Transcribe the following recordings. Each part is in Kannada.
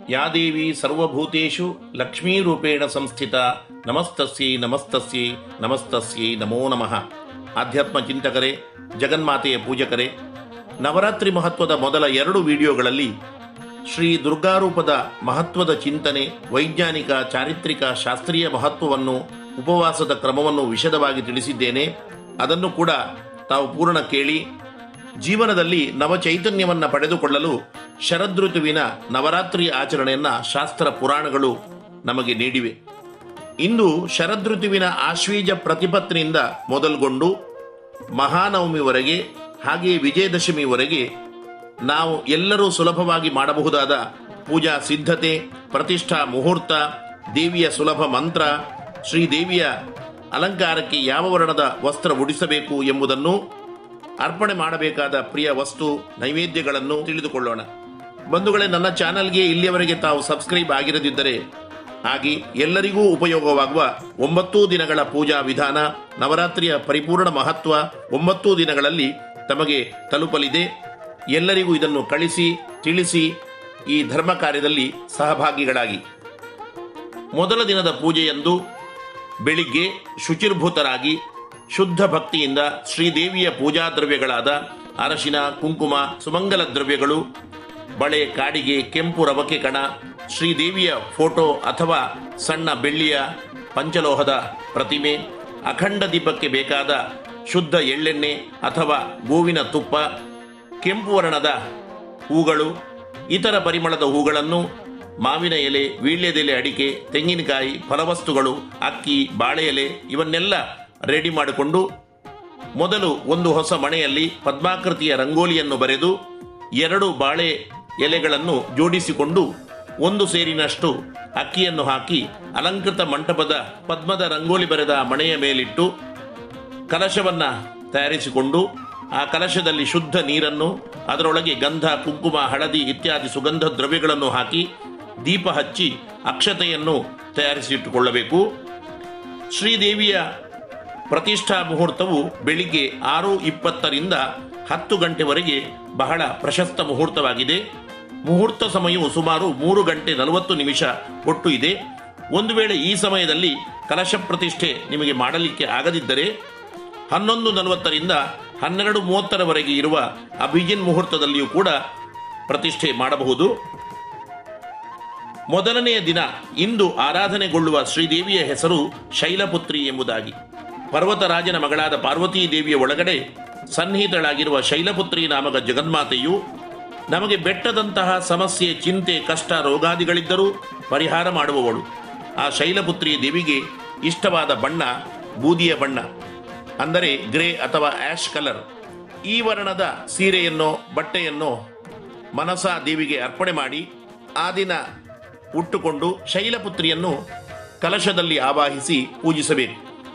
ಯಾ ದೇವಿ ಸರ್ವಭೂತೇಷು ಲಕ್ಷ್ಮೀರೂಪೇಣ ಸಂಸ್ಥಿತ ನಮಸ್ತಸ್ಯೈ ನಮಸ್ತಸ್ಯೈ ನಮಸ್ತಸ್ಯೈ ನಮೋ ನಮಃ ಆಧ್ಯಾತ್ಮ ಚಿಂತಕರೇ ಜಗನ್ಮಾತೆಯ ಪೂಜಕರೇ ನವರಾತ್ರಿ ಮಹತ್ವದ ಮೊದಲ ಎರಡು ವಿಡಿಯೋಗಳಲ್ಲಿ ಶ್ರೀ ದುರ್ಗಾರೂಪದ ಮಹತ್ವದ ಚಿಂತನೆ ವೈಜ್ಞಾನಿಕ ಚಾರಿತ್ರಿಕ ಶಾಸ್ತ್ರೀಯ ಮಹತ್ವವನ್ನು ಉಪವಾಸದ ಕ್ರಮವನ್ನು ವಿಶದವಾಗಿ ತಿಳಿಸಿದ್ದೇನೆ ಅದನ್ನು ಕೂಡ ತಾವು ಪೂರ್ಣ ಕೇಳಿ ಜೀವನದಲ್ಲಿ ನವಚೈತನ್ಯವನ್ನು ಪಡೆದುಕೊಳ್ಳಲು ಶರದೃತುವಿನ ನವರಾತ್ರಿ ಆಚರಣೆಯನ್ನ ಶಾಸ್ತ್ರ ಪುರಾಣಗಳು ನಮಗೆ ನೀಡಿವೆ ಇಂದು ಶರದೃತುವಿನ ಆಶ್ವೀಜ ಪ್ರತಿಪತ್ನಿಯಿಂದ ಮೊದಲುಗೊಂಡು ಮಹಾನವಮಿವರೆಗೆ ಹಾಗೆಯೇ ವಿಜಯದಶಮಿವರೆಗೆ ನಾವು ಎಲ್ಲರೂ ಸುಲಭವಾಗಿ ಮಾಡಬಹುದಾದ ಪೂಜಾ ಸಿದ್ಧತೆ ಪ್ರತಿಷ್ಠಾ ಮುಹೂರ್ತ ದೇವಿಯ ಸುಲಭ ಮಂತ್ರ ಶ್ರೀದೇವಿಯ ಅಲಂಕಾರಕ್ಕೆ ಯಾವ ವರ್ಣದ ವಸ್ತ್ರ ಉಡಿಸಬೇಕು ಎಂಬುದನ್ನು ಅರ್ಪಣೆ ಮಾಡಬೇಕಾದ ಪ್ರಿಯ ವಸ್ತು ನೈವೇದ್ಯಗಳನ್ನು ತಿಳಿದುಕೊಳ್ಳೋಣ ಬಂಧುಗಳೇ ನನ್ನ ಚಾನಲ್ಗೆ ಇಲ್ಲಿಯವರೆಗೆ ತಾವು ಸಬ್ಸ್ಕ್ರೈಬ್ ಆಗಿರದಿದ್ದರೆ ಆಗಿ ಎಲ್ಲರಿಗೂ ಉಪಯೋಗವಾಗುವ ಒಂಬತ್ತು ದಿನಗಳ ಪೂಜಾ ವಿಧಾನ ನವರಾತ್ರಿಯ ಪರಿಪೂರ್ಣ ಮಹತ್ವ ಒಂಬತ್ತು ದಿನಗಳಲ್ಲಿ ತಮಗೆ ತಲುಪಲಿದೆ ಎಲ್ಲರಿಗೂ ಇದನ್ನು ಕಳಿಸಿ ತಿಳಿಸಿ ಈ ಧರ್ಮ ಕಾರ್ಯದಲ್ಲಿ ಸಹಭಾಗಿಗಳಾಗಿ ಮೊದಲ ದಿನದ ಪೂಜೆಯಂದು ಬೆಳಿಗ್ಗೆ ಶುಚಿರ್ಭೂತರಾಗಿ ಶುದ್ಧ ಭಕ್ತಿಯಿಂದ ಶ್ರೀದೇವಿಯ ಪೂಜಾ ದ್ರವ್ಯಗಳಾದ ಅರಶಿನ ಕುಂಕುಮ ಸುಮಂಗಲ ದ್ರವ್ಯಗಳು ಬಳೆ ಕಾಡಿಗೆ ಕೆಂಪು ರವಕೆ ಕಣ ಶ್ರೀದೇವಿಯ ಫೋಟೋ ಅಥವಾ ಸಣ್ಣ ಬೆಳ್ಳಿಯ ಪಂಚಲೋಹದ ಪ್ರತಿಮೆ ಅಖಂಡ ದೀಪಕ್ಕೆ ಬೇಕಾದ ಶುದ್ಧ ಎಳ್ಳೆಣ್ಣೆ ಅಥವಾ ಗೋವಿನ ತುಪ್ಪ ಕೆಂಪು ವರ್ಣದ ಹೂಗಳು ಇತರ ಪರಿಮಳದ ಹೂಗಳನ್ನು ಮಾವಿನ ಎಲೆ ವೀಳ್ಯದೆಲೆ ಅಡಿಕೆ ತೆಂಗಿನಕಾಯಿ ಫಲವಸ್ತುಗಳು ಅಕ್ಕಿ ಬಾಳೆ ಎಲೆ ಇವನ್ನೆಲ್ಲ ರೆಡಿ ಮಾಡಿಕೊಂಡು ಮೊದಲು ಒಂದು ಹೊಸ ಮಣೆಯಲ್ಲಿ ಪದ್ಮಾಕೃತಿಯ ರಂಗೋಲಿಯನ್ನು ಬರೆದು ಎರಡು ಬಾಳೆ ಎಲೆಗಳನ್ನು ಜೋಡಿಸಿಕೊಂಡು ಒಂದು ಸೇರಿನಷ್ಟು ಅಕ್ಕಿಯನ್ನು ಹಾಕಿ ಅಲಂಕೃತ ಮಂಟಪದ ಪದ್ಮದ ರಂಗೋಲಿ ಬರೆದ ಮಣೆಯ ಮೇಲಿಟ್ಟು ಕಲಶವನ್ನ ತಯಾರಿಸಿಕೊಂಡು ಆ ಕಲಶದಲ್ಲಿ ಶುದ್ಧ ನೀರನ್ನು ಅದರೊಳಗೆ ಗಂಧ ಕುಂಕುಮ ಹಳದಿ ಇತ್ಯಾದಿ ಸುಗಂಧ ದ್ರವ್ಯಗಳನ್ನು ಹಾಕಿ ದೀಪ ಹಚ್ಚಿ ಅಕ್ಷತೆಯನ್ನು ತಯಾರಿಸಿಟ್ಟುಕೊಳ್ಳಬೇಕು ಶ್ರೀದೇವಿಯ ಪ್ರತಿಷ್ಠಾ ಮುಹೂರ್ತವು ಬೆಳಿಗ್ಗೆ ಆರು ಇಪ್ಪತ್ತರಿಂದ ಹತ್ತು ಗಂಟೆವರೆಗೆ ಬಹಳ ಪ್ರಶಸ್ತ ಮುಹೂರ್ತವಾಗಿದೆ ಮುಹೂರ್ತ ಸಮಯವು ಸುಮಾರು ಮೂರು ಗಂಟೆ ನಲವತ್ತು ನಿಮಿಷ ಒಟ್ಟು ಇದೆ ಒಂದು ವೇಳೆ ಈ ಸಮಯದಲ್ಲಿ ಕಲಶ ಪ್ರತಿಷ್ಠೆ ನಿಮಗೆ ಮಾಡಲಿಕ್ಕೆ ಆಗದಿದ್ದರೆ ಹನ್ನೊಂದು ನಲವತ್ತರಿಂದ ಹನ್ನೆರಡು ಮೂವತ್ತರವರೆಗೆ ಇರುವ ಅಭಿಜಿನ್ ಮುಹೂರ್ತದಲ್ಲಿಯೂ ಕೂಡ ಪ್ರತಿಷ್ಠೆ ಮಾಡಬಹುದು ಮೊದಲನೆಯ ದಿನ ಇಂದು ಆರಾಧನೆಗೊಳ್ಳುವ ಶ್ರೀದೇವಿಯ ಹೆಸರು ಶೈಲಪುತ್ರಿ ಎಂಬುದಾಗಿ ಪರ್ವತರಾಜನ ಮಗಳಾದ ಪಾರ್ವತೀ ದೇವಿಯ ಒಳಗಡೆ ಸನ್ನಿಹಿತಳಾಗಿರುವ ಶೈಲಪುತ್ರಿ ನಾಮಕ ಜಗನ್ಮಾತೆಯು ನಮಗೆ ಬೆಟ್ಟದಂತಹ ಸಮಸ್ಯೆ ಚಿಂತೆ ಕಷ್ಟ ರೋಗಾದಿಗಳಿದ್ದರೂ ಪರಿಹಾರ ಮಾಡುವವಳು ಆ ಶೈಲಪುತ್ರಿ ದೇವಿಗೆ ಇಷ್ಟವಾದ ಬಣ್ಣ ಬೂದಿಯ ಬಣ್ಣ ಅಂದರೆ ಗ್ರೇ ಅಥವಾ ಆಶ್ ಕಲರ್ ಈ ವರ್ಣದ ಸೀರೆಯನ್ನು ಬಟ್ಟೆಯನ್ನು ಮನಸ ದೇವಿಗೆ ಅರ್ಪಣೆ ಮಾಡಿ ಆ ದಿನ ಉಟ್ಟುಕೊಂಡು ಶೈಲಪುತ್ರಿಯನ್ನು ಕಲಶದಲ್ಲಿ ಆವಾಹಿಸಿ ಪೂಜಿಸಬೇಕು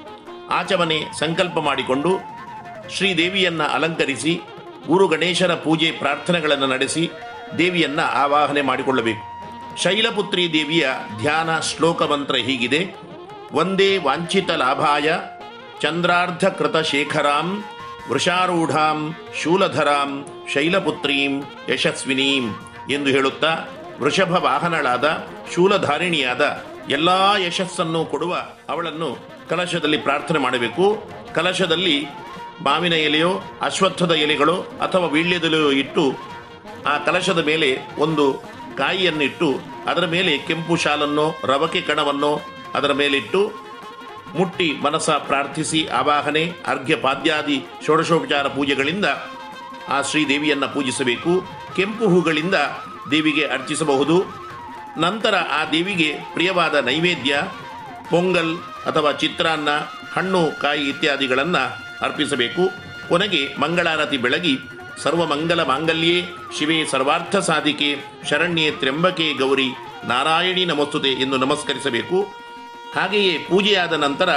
ಆಚಮನೆ ಸಂಕಲ್ಪ ಮಾಡಿಕೊಂಡು ಶ್ರೀದೇವಿಯನ್ನ ಅಲಂಕರಿಸಿ ಗುರು ಗಣೇಶನ ಪೂಜೆ ಪ್ರಾರ್ಥನೆಗಳನ್ನು ನಡೆಸಿ ದೇವಿಯನ್ನ ಆವಾಹನೆ ಮಾಡಿಕೊಳ್ಳಬೇಕು ಶೈಲಪುತ್ರಿ ದೇವಿಯ ಧ್ಯಾನ ಶ್ಲೋಕ ಮಂತ್ರ ಹೀಗಿದೆ ಒಂದೇ ವಾಂಛಿತ ಲಾಭಾಯ ಚಂದ್ರಾರ್ಧ ಕೃತ ಶೇಖರಾಂ ವೃಷಾರೂಢಾಂ ಶೂಲಧರಾಂ ಶೈಲಪುತ್ರೀಂ ಯಶಸ್ವಿನೀಂ ಎಂದು ಹೇಳುತ್ತಾ ವೃಷಭ ವಾಹನಳಾದ ಶೂಲಧಾರಿಣಿಯಾದ ಎಲ್ಲಾ ಯಶಸ್ಸನ್ನು ಕೊಡುವ ಅವಳನ್ನು ಕಲಶದಲ್ಲಿ ಪ್ರಾರ್ಥನೆ ಮಾಡಬೇಕು ಕಲಶದಲ್ಲಿ ಮಾವಿನ ಎಲೆಯೋ ಅಶ್ವತ್ಥದ ಎಲೆಗಳೋ ಅಥವಾ ವೀಳ್ಯದೆಲೆಯೋ ಇಟ್ಟು ಆ ಕಲಶದ ಮೇಲೆ ಒಂದು ಕಾಯಿಯನ್ನಿಟ್ಟು ಅದರ ಮೇಲೆ ಕೆಂಪು ಶಾಲನ್ನು ರವಕೆ ಕಣವನ್ನು ಅದರ ಮೇಲಿಟ್ಟು ಮುಟ್ಟಿ ಮನಸ ಪ್ರಾರ್ಥಿಸಿ ಆವಾಹನೆ ಅರ್ಘ್ಯ ಪಾದ್ಯಾದಿ ಷೋಡಶೋಪಚಾರ ಪೂಜೆಗಳಿಂದ ಆ ಶ್ರೀದೇವಿಯನ್ನು ಪೂಜಿಸಬೇಕು ಕೆಂಪು ಹೂಗಳಿಂದ ದೇವಿಗೆ ಅರ್ಚಿಸಬಹುದು ನಂತರ ಆ ದೇವಿಗೆ ಪ್ರಿಯವಾದ ನೈವೇದ್ಯ ಪೊಂಗಲ್ ಅಥವಾ ಚಿತ್ರಾನ್ನ ಹಣ್ಣು ಕಾಯಿ ಇತ್ಯಾದಿಗಳನ್ನು ಅರ್ಪಿಸಬೇಕು ಕೊನೆಗೆ ಮಂಗಳಾರತಿ ಬೆಳಗಿ ಸರ್ವಮಂಗಲ ಮಾಂಗಲ್ಯೇ ಶಿವೇ ಸರ್ವಾರ್ಥ ಸಾಧಿಕೆ ಶರಣ್ಯೇ ತ್ರ್ಯಂಬಕೆ ಗೌರಿ ನಾರಾಯಣಿ ನಮಸ್ತುತೆ ಎಂದು ನಮಸ್ಕರಿಸಬೇಕು ಹಾಗೆಯೇ ಪೂಜೆಯಾದ ನಂತರ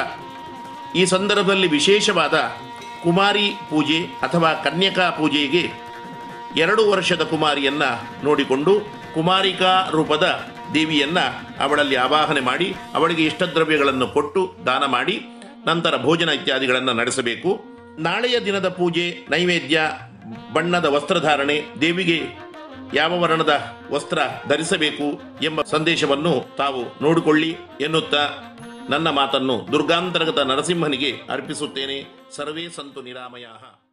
ಈ ಸಂದರ್ಭದಲ್ಲಿ ವಿಶೇಷವಾದ ಕುಮಾರಿ ಪೂಜೆ ಅಥವಾ ಕನ್ಯಕಾ ಪೂಜೆಗೆ ಎರಡು ವರ್ಷದ ಕುಮಾರಿಯನ್ನ ನೋಡಿಕೊಂಡು ಕುಮಾರಿಕಾ ರೂಪದ ದೇವಿಯನ್ನ ಅವಳಲ್ಲಿ ಆವಾಹನೆ ಮಾಡಿ ಅವಳಿಗೆ ಇಷ್ಟದ್ರವ್ಯಗಳನ್ನು ಕೊಟ್ಟು ದಾನ ಮಾಡಿ ನಂತರ ಭೋಜನ ಇತ್ಯಾದಿಗಳನ್ನು ನಡೆಸಬೇಕು ನಾಳೆಯ ದಿನದ ಪೂಜೆ ನೈವೇದ್ಯ ಬಣ್ಣದ ವಸ್ತ್ರಧಾರಣೆ ದೇವಿಗೆ ಯಾವ ವರ್ಣದ ವಸ್ತ್ರ ಧರಿಸಬೇಕು ಎಂಬ ಸಂದೇಶವನ್ನು ತಾವು ನೋಡಿಕೊಳ್ಳಿ ಎನ್ನುತ್ತಾ ನನ್ನ ಮಾತನ್ನು ದುರ್ಗಾಂತರ್ಗತ ನರಸಿಂಹನಿಗೆ ಅರ್ಪಿಸುತ್ತೇನೆ ಸರ್ವೇ ಸಂತು ನಿರಾಮಯಾಹ